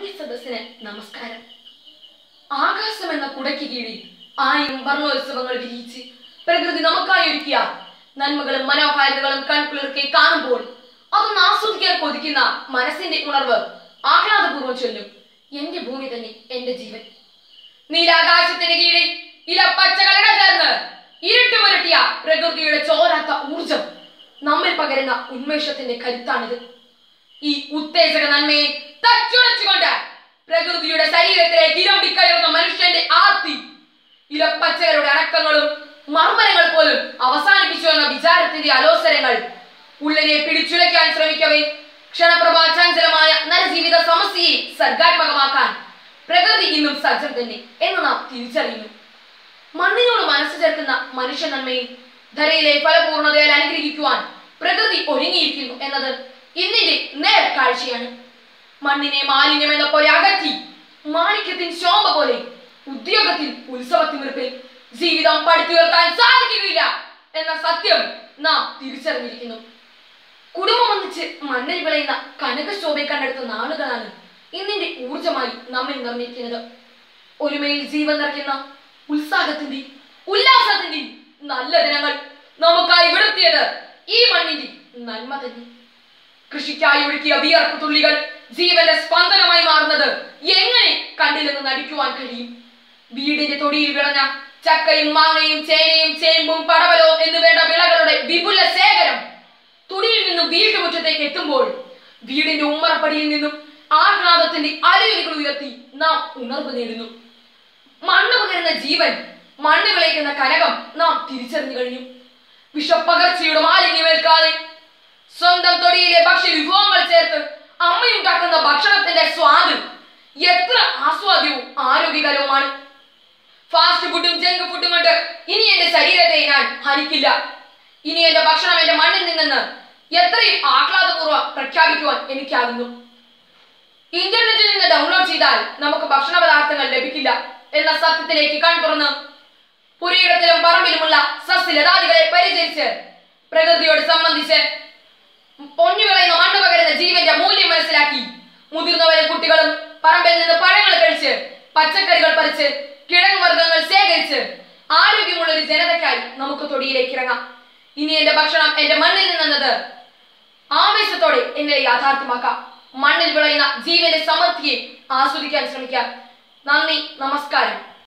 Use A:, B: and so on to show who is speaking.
A: മാന്യ സദസ്സിന് നമസ്കാരം ആകാശം എന്ന കുടയ്ക്ക് കീഴിൽ ആയിരം വർണ്ണോത്സവങ്ങൾ വിരിയിച്ച് പ്രകൃതി നമുക്കായി ഒരുക്കിയ നന്മകളും മനോഹാരിതകളും കൺകുളിർക്കെ കാണുമ്പോൾ അതൊന്ന് ആസ്വദിക്കാൻ കൊതിക്കുന്ന മനസ്സിന്റെ ഉണർവ് ആഹ്ലാദപൂർവ്വം ചൊല്ലും എന്റെ ഭൂമി തന്നെ എന്റെ ജീവൻ നീലാകാശത്തിന് കീഴിൽ ഇല പച്ചകളുടെ ചേർന്ന് ഇരുട്ടുമുരട്ടിയ പ്രകൃതിയുടെ ചോരാത്ത ഊർജം നമ്മിൽ പകരുന്ന ഉന്മേഷത്തിന്റെ കരുത്താണിത് ഈ ഉത്തേജക നന്മയെ തച്ചുടച്ചുകൊണ്ട് പ്രകൃതിയുടെ ശരീരത്തിലേക്ക് ഇരമ്പിക്കയറുന്ന മനുഷ്യന്റെ ആർത്തി ഇലപ്പച്ചകളുടെ അടക്കങ്ങളും മർമ്മരങ്ങൾ പോലും അവസാനിപ്പിച്ചു എന്ന വിചാരത്തിന്റെ അലോസരങ്ങൾ ഉള്ളിനെ പിടിച്ചുലയ്ക്കാൻ ശ്രമിക്കവേ ക്ഷണപ്രഭാ ചഞ്ചലമായ നരജീവിത സമസ്യയെ സർഗാത്മകമാക്കാൻ പ്രകൃതി ഇന്നും സജ്ജം തന്നെ എന്ന് നാം തിരിച്ചറിയുന്നു മണ്ണിനോട് മനസ്സ് ചേർക്കുന്ന മനുഷ്യ നന്മയും ധരയിലെ ഫലപൂർണതയാൽ അനുഗ്രഹിക്കുവാൻ പ്രകൃതി ഒരുങ്ങിയിരിക്കുന്നു എന്നത് ഇന്നിന്റെ നേർ കാഴ്ചയാണ് മണ്ണിനെ മാലിന്യം എന്ന പോലെ അകറ്റി മാണിക്യത്തിൻ ശോഭ പോലെ ഉദ്യോഗത്തിൽ ഉത്സവത്തിമിർപ്പിൽ ജീവിതം പടുത്തുയർത്താൻ സാധിക്കുകയില്ല എന്ന സത്യം നാം തിരിച്ചറിഞ്ഞിരിക്കുന്നു കുടുംബം ഒന്നിച്ച് മണ്ണിൽ വിളയുന്ന കനകശോഭയെ കണ്ടെടുത്ത നാളുകളാണ് ഇന്നിന്റെ ഊർജമായി നമ്മിൽ നിർമ്മിക്കുന്നത് ഒരുമയിൽ ജീവൻ നിറയ്ക്കുന്ന ഉത്സാഹത്തിന്റെ ഉല്ലാസത്തിന്റെ നല്ല ദിനങ്ങൾ നമുക്കായി വിടർത്തിയത് ഈ മണ്ണിന്റെ നന്മ തന്നെ കൃഷിക്കായി ഒഴുക്കിയ വിയർപ്പ് തുള്ളികൾ ജീവന്റെ സ്പന്ദനമായി മാറുന്നത് എങ്ങനെ കണ്ടില്ലെന്ന് നടിക്കുവാൻ കഴിയും വീടിന്റെ തൊടിയിൽ വിളഞ്ഞ ചക്കയും മാങ്ങയും ചേനയും ചേമ്പും പടവലോ എന്ന് വേണ്ട വിളകളുടെ വിപുല ശേഖരം തുടിയിൽ നിന്നും വീട്ടുമുറ്റത്തേക്ക് എത്തുമ്പോൾ വീടിന്റെ ഉമ്മറപ്പടിയിൽ നിന്നും ആഹ്ലാദത്തിന്റെ അലയൊലികൾ ഉയർത്തി നാം ഉണർവ് നേടുന്നു മണ്ണ് പകരുന്ന ജീവൻ മണ്ണ് വിളയിക്കുന്ന കനകം നാം തിരിച്ചറിഞ്ഞു കഴിഞ്ഞു വിഷപ്പകർച്ചയുടെ മാലിന്യമേൽക്കാതെ സ്വന്തം തൊടിയിലെ ഭക്ഷ്യ വിഭവങ്ങൾ ചേർത്ത് അമ്മയുണ്ടാക്കുന്ന ഭക്ഷണത്തിന്റെ സ്വാദ് എത്ര ആസ്വാദ്യവും ആരോഗ്യകരവുമാണ് ഫാസ്റ്റ് ഫുഡും ജങ്ക് ഫുഡും കൊണ്ട് ഇനി എന്റെ ശരീരത്തെ ഞാൻ ഹനിക്കില്ല ഇനി എന്റെ ഭക്ഷണം എന്റെ മണ്ണിൽ നിന്നെന്ന് എത്രയും ആഹ്ലാദപൂർവ്വം പ്രഖ്യാപിക്കുവാൻ എനിക്കാകുന്നു ഇന്റർനെറ്റിൽ നിന്ന് ഡൗൺലോഡ് ചെയ്താൽ നമുക്ക് ഭക്ഷണ പദാർത്ഥങ്ങൾ ലഭിക്കില്ല എന്ന സത്യത്തിലേക്ക് കൺ തുറന്ന് പുരയിടത്തിലും പറമ്പിലുമുള്ള സസ്യലതാദികളെ പരിചരിച്ച് പ്രകൃതിയോട് സംബന്ധിച്ച് പൊന്നു വിളയുന്ന മണ്ണ് പകരുന്ന ജീവന്റെ മൂല്യം മനസ്സിലാക്കി മുതിർന്നവരും കുട്ടികളും പറമ്പിൽ നിന്ന് പഴങ്ങൾ കഴിച്ച് പച്ചക്കറികൾ പറിച്ച് കിഴങ്ങ് വർഗ്ഗങ്ങൾ ശേഖരിച്ച് ആരോഗ്യമുള്ള ഒരു ജനതയ്ക്കായി നമുക്ക് തൊടിയിലേക്ക് ഇറങ്ങാം ഇനി എന്റെ ഭക്ഷണം എന്റെ മണ്ണിൽ നിന്നെന്നത് ആവേശത്തോടെ എന്നെ യാഥാർത്ഥ്യമാക്കാം മണ്ണിൽ വിളയുന്ന ജീവന്റെ സമൃദ്ധിയെ ആസ്വദിക്കാൻ ശ്രമിക്കാം നന്ദി നമസ്കാരം